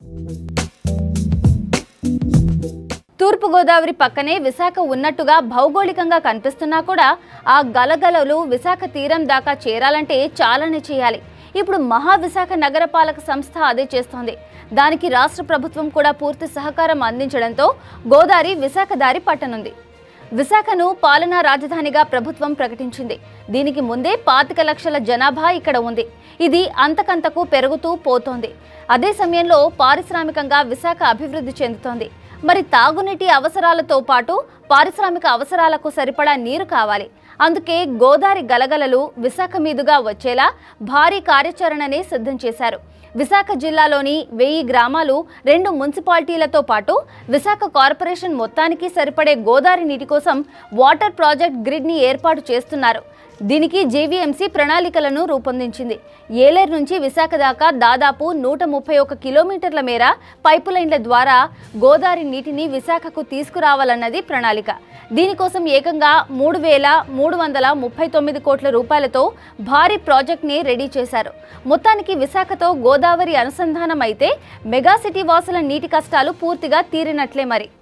తూర్పుగోదావరి పక్కనే విశాఖ ఉన్నట్టుగా భౌగోళికంగా కనిపిస్తున్నా కూడా ఆ గలగలలు విశాఖ తీరం దాకా చేరాలంటే చాలానే చేయాలి ఇప్పుడు మహా విశాఖ నగరపాలక సంస్థ అదే చేస్తోంది దానికి రాష్ట్ర ప్రభుత్వం కూడా పూర్తి సహకారం అందించడంతో గోదావరి విశాఖ దారి పట్టనుంది విశాఖను పాలనా రాజధానిగా ప్రభుత్వం ప్రకటించింది దీనికి ముందే పాతిక లక్షల జనాభా ఇక్కడ ఉంది ఇది అంతకంతకు పెరుగుతూ పోతోంది అదే సమయంలో పారిశ్రామికంగా విశాఖ అభివృద్ధి చెందుతోంది మరి తాగునీటి అవసరాలతో పాటు పారిశ్రామిక అవసరాలకు సరిపడా నీరు కావాలి అందుకే గోదావరి గలగలలు విశాఖ మీదుగా వచ్చేలా భారీ కార్యాచరణని సిద్ధం చేశారు విశాఖ జిల్లాలోని వెయ్యి గ్రామాలు రెండు మున్సిపాలిటీలతో పాటు విశాఖ కార్పొరేషన్ మొత్తానికి సరిపడే గోదావరి నీటి కోసం వాటర్ ప్రాజెక్ట్ గ్రిడ్ని ఏర్పాటు చేస్తున్నారు దీనికి జేవీఎంసీ ప్రణాళికలను రూపొందించింది ఏలేరు నుంచి విశాఖ దాకా దాదాపు నూట ముప్పై ఒక కిలోమీటర్ల మేర పైపు లైన్ల ద్వారా గోదావరి నీటిని విశాఖకు తీసుకురావాలన్నది ప్రణాళిక దీనికోసం ఏకంగా మూడు వేల మూడు వందల ముప్పై తొమ్మిది కోట్ల రూపాయలతో భారీ ప్రాజెక్ట్ని రెడీ చేశారు మొత్తానికి విశాఖతో గోదావరి అనుసంధానం అయితే మెగా సిటీ వాసుల నీటి కష్టాలు పూర్తిగా తీరినట్లే మరి